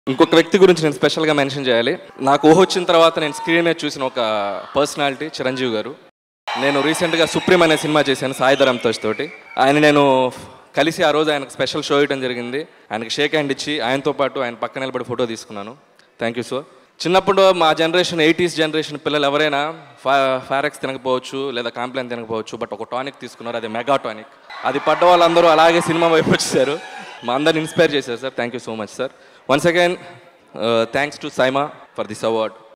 ఇంకొక వ్యక్తి గురించి నేను స్పెషల్గా మెన్షన్ చేయాలి నాకు ఊహ వచ్చిన తర్వాత నేను స్క్రీన్ మీద చూసిన ఒక పర్సనాలిటీ చిరంజీవి గారు నేను రీసెంట్గా సుప్రీం అనే సినిమా చేశాను సాయిధరం తోష్ తోటి ఆయన నేను కలిసి ఆ రోజు ఆయనకు స్పెషల్ షో ఇవ్వడం జరిగింది ఆయనకి షేక్ హ్యాండ్ ఇచ్చి ఆయనతో పాటు ఆయన పక్కన నిలబడి ఫోటో తీసుకున్నాను థ్యాంక్ యూ సార్ చిన్నప్పుడు మా జనరేషన్ ఎయిటీస్ జనరేషన్ పిల్లలు ఎవరైనా ఫా ఫారెక్స్ తినకపోవచ్చు లేదా కాంప్లైన్ తినకపోవచ్చు బట్ ఒక టానిక్ తీసుకున్నారు అది మెగా టానిక్ అది పడ్డ వాళ్ళందరూ అలాగే సినిమా వైపు వచ్చేసారు మా అందరిని ఇన్స్పైర్ చేశారు sir thank you so much sir once again thanks to SIIMA for this award